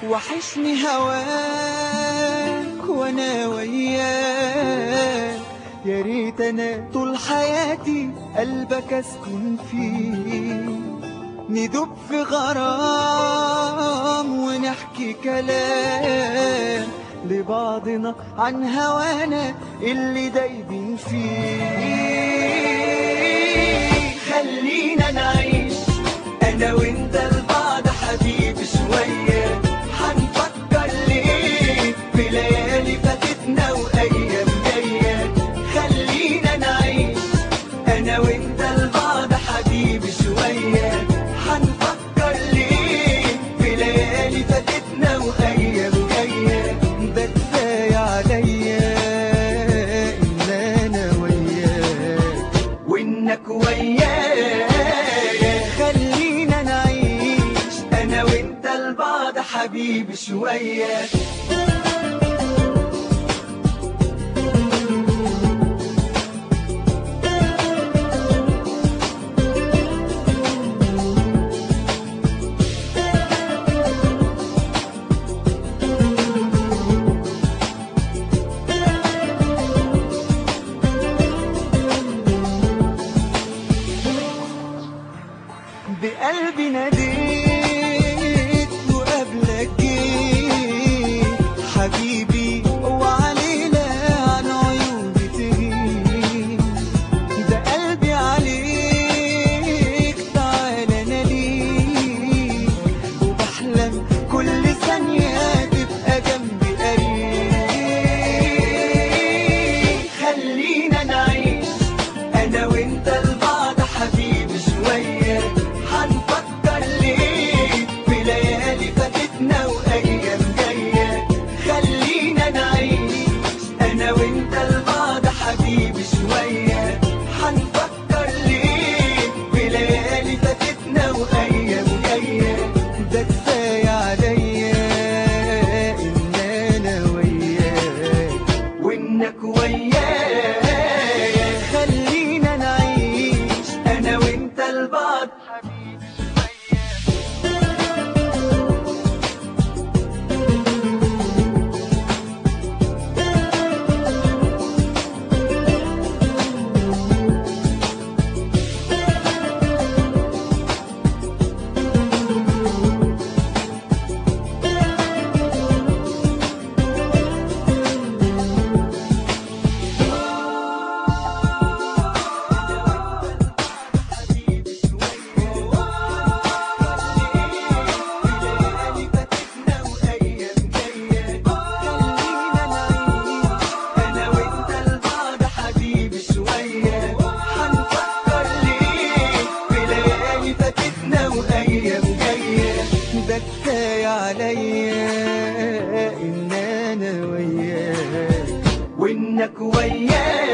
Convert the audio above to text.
وحشني هواك وانا وياك يا ريت انا طول حياتي قلبك اسكن فيه ندب في غرام ونحكي كلام لبعضنا عن هوانا اللي دايبين فيه خلينا نعيش انا وانت لبعض حبيبي شوية حنفكر ليه في ليالي فاتتنا وايام جاية خلينا نعيش انا وانت لبعض حبيبي شوية حنفكر ليه في ليالي فاتتنا وايام جاية ده كفاية عليا ان انا وياك وانك ويايا خلينا نعيش انا وانت لبعض حبيبي شوية بقلبي ناديت وقبلك جيت حبيبي وعلينا عن عيوني تغيب ده قلبي عليك تعالى انا ليك وبحلم كل ثانية تبقى جنبي قريب خلينا نعيش انا وانت لبعض حبيبي شوية حنفكر ليه في ليالي فاتتنا وايام جاية خلينا نعيش انا وانت لبعض حبيبي شوية حنفكر ليه في ليالي فاتتنا وايام جاية ده كفاية عليا ان انا وياك وانك ويايا خلينا نعيش انا وانت لبعض حبيبي شوية ده كفاية عليا ان انا وياك وانك وياك